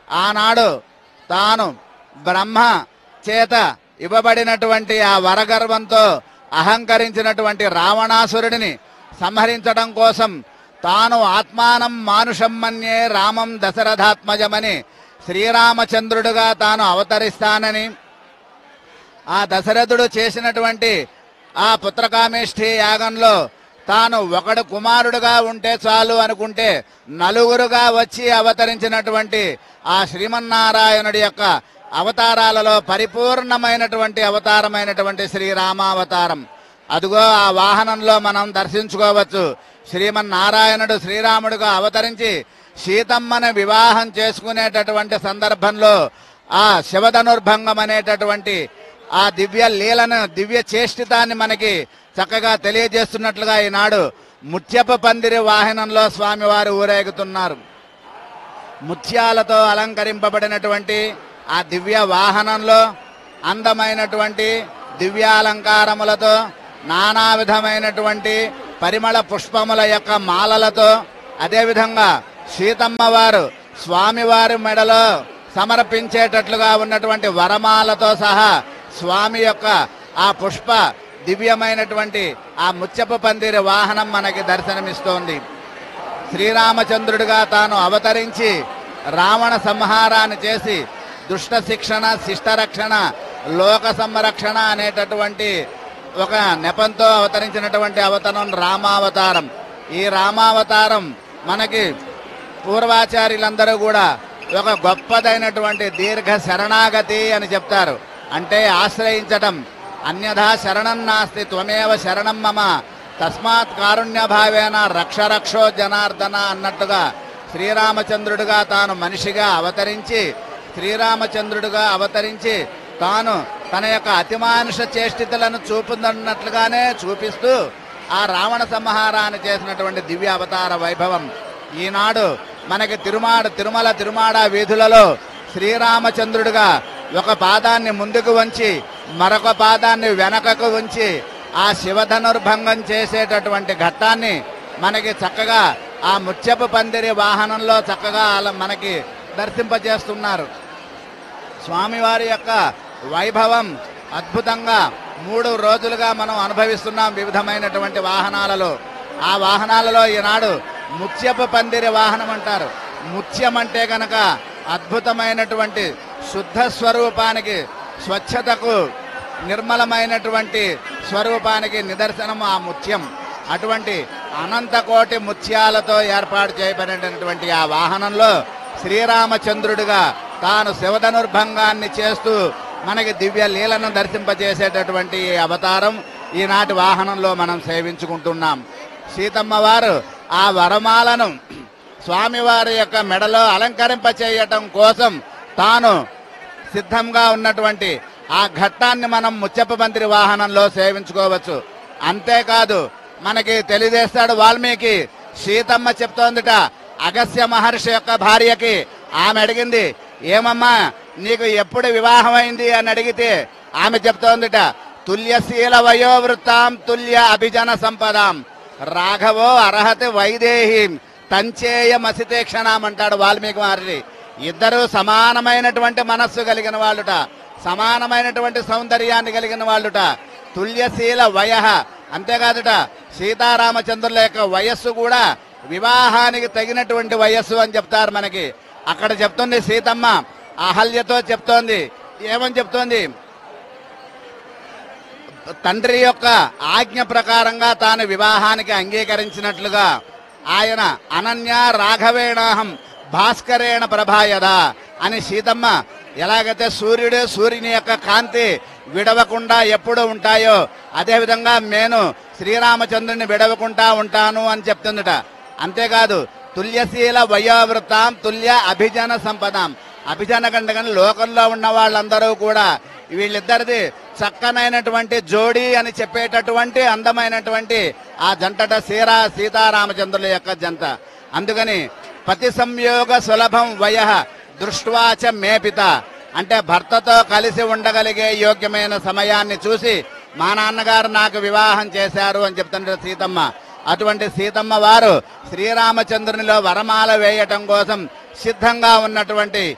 ఆనాడు తాను బ్రహ్మ చేత ఇవ్వబడినటువంటి ఆ వరగర్వంతో అహంకరించినటువంటి రావణాసురుడిని సంహరించడం కోసం తాను ఆత్మానం మానుషం మన్యే రామం దశరథాత్మజమని శ్రీరామచంద్రుడుగా తాను అవతరిస్తానని ఆ దశరథుడు చేసినటువంటి ఆ పుత్రకామేష్ఠి యాగంలో తాను ఒకడు కుమారుడుగా ఉంటే చాలు అనుకుంటే నలుగురుగా వచ్చి అవతరించినటువంటి ఆ శ్రీమన్నారాయణుడి యొక్క అవతారాలలో పరిపూర్ణమైనటువంటి అవతారమైనటువంటి శ్రీరామావతారం అదిగో ఆ వాహనంలో మనం దర్శించుకోవచ్చు శ్రీమన్నారాయణుడు శ్రీరాముడుగా అవతరించి సీతమ్మని వివాహం చేసుకునేటటువంటి సందర్భంలో ఆ శివధనుర్భంగం అనేటటువంటి ఆ దివ్య లీలను దివ్య చేష్టితాన్ని మనకి చక్కగా తెలియజేస్తున్నట్లుగా ఈనాడు ముత్యపు పందిరి వాహనంలో స్వామివారు ఊరేగుతున్నారు ముత్యాలతో అలంకరింపబడినటువంటి ఆ దివ్య వాహనంలో అందమైనటువంటి దివ్యాలంకారములతో నానా విధమైనటువంటి పరిమళ పుష్పముల యొక్క మాలలతో అదేవిధంగా సీతమ్మ వారు స్వామివారి మెడలో సమర్పించేటట్లుగా ఉన్నటువంటి వరమాలతో సహా స్వామి యొక్క ఆ పుష్ప దివ్యమైనటువంటి ఆ ముత్యపు పందిరి వాహనం మనకి దర్శనమిస్తోంది శ్రీరామచంద్రుడిగా తాను అవతరించి రావణ సంహారాన్ని చేసి దుష్ట శిక్షణ శిష్టరక్షణ లోక సంరక్షణ అనేటటువంటి ఒక నెపంతో అవతరించినటువంటి అవతరం రామావతారం ఈ రామావతారం మనకి పూర్వాచార్యులందరూ కూడా ఒక గొప్పదైనటువంటి దీర్ఘ శరణాగతి అని చెప్తారు అంటే ఆశ్రయించటం అన్యథా శరణం నాస్తి త్వమేవ శరణం మమ తస్మాత్ కారుణ్య భావేన రక్ష రక్షో జనార్దన అన్నట్టుగా శ్రీరామచంద్రుడిగా తాను మనిషిగా అవతరించి శ్రీరామచంద్రుడిగా అవతరించి తాను తన యొక్క అతిమానుష చేష్టితలను చూపుతున్నట్లుగానే చూపిస్తూ ఆ రావణ సంహారాన్ని చేసినటువంటి దివ్య అవతార వైభవం ఈనాడు మనకి తిరుమాడ తిరుమల తిరుమాడ వీధులలో శ్రీరామచంద్రుడిగా ఒక పాదాన్ని ముందుకు వంచి మరొక పాదాన్ని వెనకకు ఉంచి ఆ శివధనుర్భంగం చేసేటటువంటి ఘట్టాన్ని మనకి చక్కగా ఆ ముత్యపు పందిరి వాహనంలో చక్కగా అలా మనకి దర్శింపజేస్తున్నారు స్వామివారి యొక్క వైభవం అద్భుతంగా మూడు రోజులుగా మనం అనుభవిస్తున్నాం వివిధమైనటువంటి వాహనాలలో ఆ వాహనాలలో ఈనాడు ముత్యపు పందిరి వాహనం అంటారు ముత్యం అంటే గనక అద్భుతమైనటువంటి శుద్ధ స్వరూపానికి స్వచ్ఛతకు నిర్మలమైనటువంటి స్వరూపానికి నిదర్శనం ఆ ముత్యం అటువంటి అనంతకోటి ముత్యాలతో ఏర్పాటు చేయబడినటువంటి ఆ వాహనంలో శ్రీరామచంద్రుడిగా తాను శివధనుర్భంగాన్ని చేస్తూ మనకి దివ్య లీలను దర్శింపజేసేటటువంటి ఈ అవతారం ఈనాటి వాహనంలో మనం సేవించుకుంటున్నాం సీతమ్మ వారు ఆ వరమాలను స్వామివారి యొక్క మెడలో అలంకరింప చేయటం కోసం తాను సిద్ధంగా ఉన్నటువంటి ఆ ఘట్టాన్ని మనం ముచ్చప్ప మంత్రి వాహనంలో సేవించుకోవచ్చు అంతేకాదు మనకి తెలియజేస్తాడు వాల్మీకి సీతమ్మ చెప్తోందిట అగస్య మహర్షి యొక్క భార్యకి ఆమె అడిగింది ఏమమ్మా నీకు ఎప్పుడు వివాహమైంది అని అడిగితే ఆమె చెప్తోందిట తుల్యశీల వయోవృత్తాం తుల్య అభిజన సంపదాం రాఘవో అర్హతి వైదేహీం తంచేయమసితే క్షణం అంటాడు వాల్మీకి మహర్షి ఇద్దరు సమానమైనటువంటి మనస్సు కలిగిన వాళ్ళుట సమానమైనటువంటి సౌందర్యాన్ని కలిగిన వాళ్ళుట తుల్యశీల వయ అంతేకాదుట సీతారామచంద్రుల యొక్క వయస్సు కూడా వివాహానికి తగినటువంటి వయస్సు అని చెప్తారు మనకి అక్కడ చెప్తుంది సీతమ్మ అహల్యతో చెప్తోంది ఏమని చెప్తోంది తండ్రి యొక్క ఆజ్ఞ ప్రకారంగా తాను వివాహానికి అంగీకరించినట్లుగా ఆయన అనన్య రాఘవేణాహం భాస్కరేణ ప్రభాయద అని సీతమ్మ ఎలాగైతే సూర్యుడు సూర్యుని యొక్క కాంతి విడవకుండా ఎప్పుడు ఉంటాయో అదేవిధంగా నేను శ్రీరామచంద్రుని విడవకుండా ఉంటాను అని చెప్తుందట అంతేకాదు తుల్యశీల వయోవృతాం తుల్య అభిజన సంపదాం అభిజన కంటే కానీ లోకంలో ఉన్న వాళ్ళందరూ కూడా వీళ్ళిద్దరిది చక్కనైనటువంటి జోడీ అని చెప్పేటటువంటి అందమైనటువంటి ఆ జంటట సీరా సీతారామచంద్రుల యొక్క జంట అందుకని పతి సంయోగ సులభం వయ దృష్ట్వాచ మేపిత అంటే భర్తతో కలిసి ఉండగలిగే యోగ్యమైన సమయాన్ని చూసి మా నాన్నగారు నాకు వివాహం చేశారు అని చెప్తుంటారు సీతమ్మ అటువంటి సీతమ్మ వారు శ్రీరామచంద్రునిలో వరమాల వేయటం కోసం సిద్ధంగా ఉన్నటువంటి